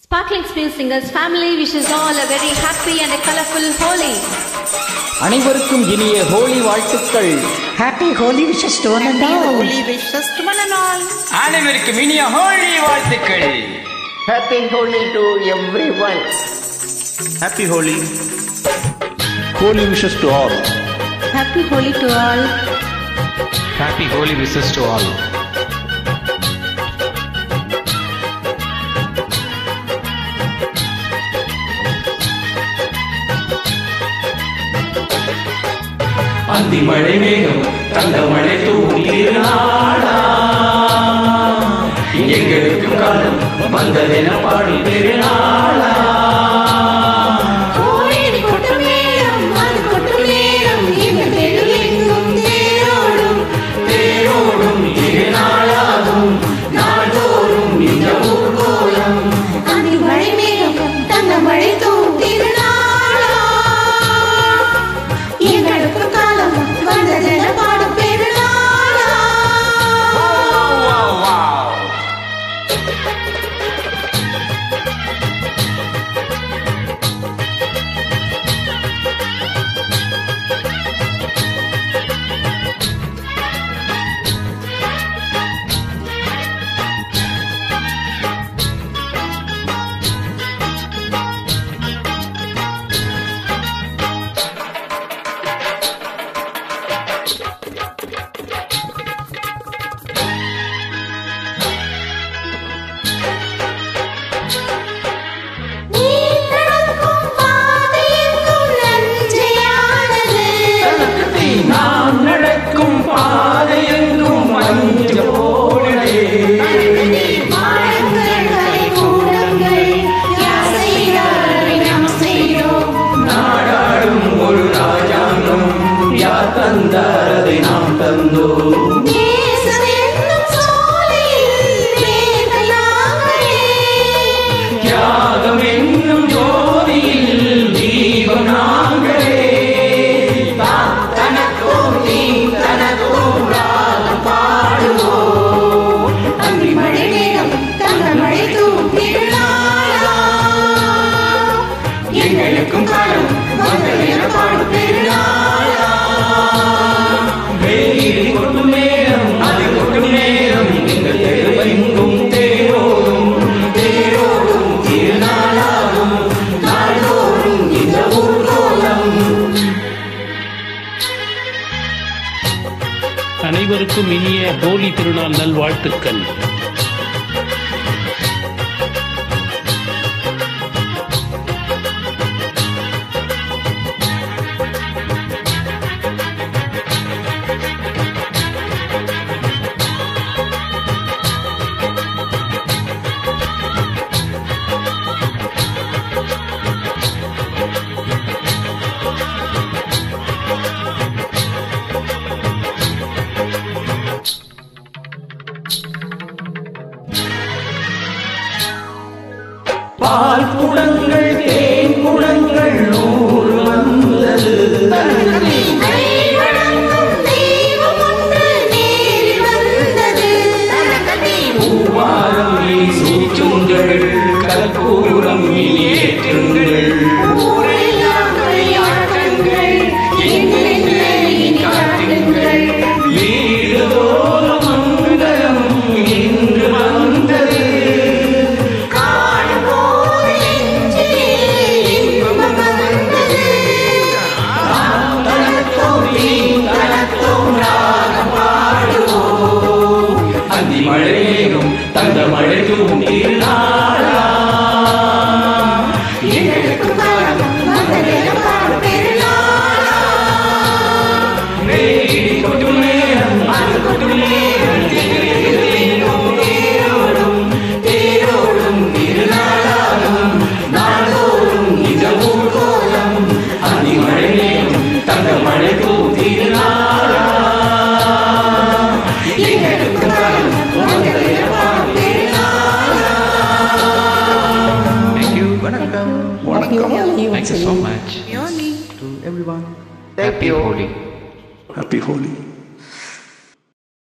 Sparkling Spill Singers family wishes all a very happy and a colorful Holi. அனைவருக்கும் இனிய ஹோலி வாழ்த்துக்கள் Happy Holy wishes to one and all. Holy wishes to one and all. அனைவருக்கும் இனிய ஹோலி வாழ்த்துக்கள் Happy Holi to everyone. Happy Holi. Holy wishes to all. Happy Holi to all. Happy Holy wishes to all. அந்தி மழை மேகம் தந்த மழை தூங்கினாடா எங்களுக்கு காலம் வந்ததென பாடி பெருநாளா கோயில் கொட்டும் நேரம் அது கொட்டும் நேரம் எங்கள் தெருவெங்கும் தேரோடும் தேரோடும் இரு நாளாகும் நாள்தோறும் இந்த ஊர்கோலம் அந்தி மழை மேகம் தந்த மழை தூம் திருநாளா எங்களுக்கு காலம் வந்ததென பாடும் பெருநாளா நீ நடக்கும் பாதை எங்கும் நஞ்சையானது நாம் நடக்கும் பாதை எங்கும் மஞ்ச போலே மாடங்கள் கூடங்கள் யார் செய்தாரை நாம் செய்தோம் நாடாடும் ஒரு ராஜாங்கம் யார் தந்தார் அதை நாம் தந்தோம் நேசம் என்னும் சோலையில் வேர்கள் நாங்களே தியாகம் என்னும் ஜோதியில் தீபம் நாங்களே தான் தனக்கும் நீ தனக்கும் ராகம் பாடுவோம் அன்றி மழை நேரம் தங்கள் மழை தூம் திருநாளா எங்களுக்கும் காலம் வந்ததென பாடு பெருநாளா வெயில் கொட்டும் நேரம் அது கொட்டும் நேரம் எங்கள் தெருவெங்கும் தேரோடும் தேரோடும் திருநாளாகும் நாள்தோறும் இந்த ஊர்கோலம் அனைவருக்கும் இனிய ஹோலி திருநாள் நல்வாழ்த்துக்கள் பால் குடங்கள் தேன் குடங்கள் நூறு வந்தது கை வணங்கும் தெய்வம் ஒன்று நேரில் வந்தது பூவாரம் நீ சூச்சுங்கள் கற்பூரம் இனி ஏற்றுங்கள் ஊரெல்லாம் களியாட்டங்கள் எங்களை இனி காட்டுங்கள் வீடுதோறும் மங்களம் இன்று வந்தது காணும்போது நெஞ்சிலே இன்பம் வந்தது தனத்தோம் நீ தனத்தோம் ராகம் பாடுவோம் அந்தி மழை மேகம் தந்த மழை திருநாளா எங்களுக்கு காலம் வந்ததென பாடும் பெருநாளா வெயில் கொட்டும் நேரம் அது கொட்டும் நேரம் எங்களுக்கும் தேரோடும் தேரோடும் திருநாளாகும் நாள்தோறும் இந்த ஊர்கோலம் அந்தி மழை நேரம் தந்த மழை திருநாளா எங்களுக்கு காலம் வந்ததென பாடும் பெருநாளா Thank you. Vanakkam. Thank you so much. To everyone. Thank Happy you. Holi. Happy Holi.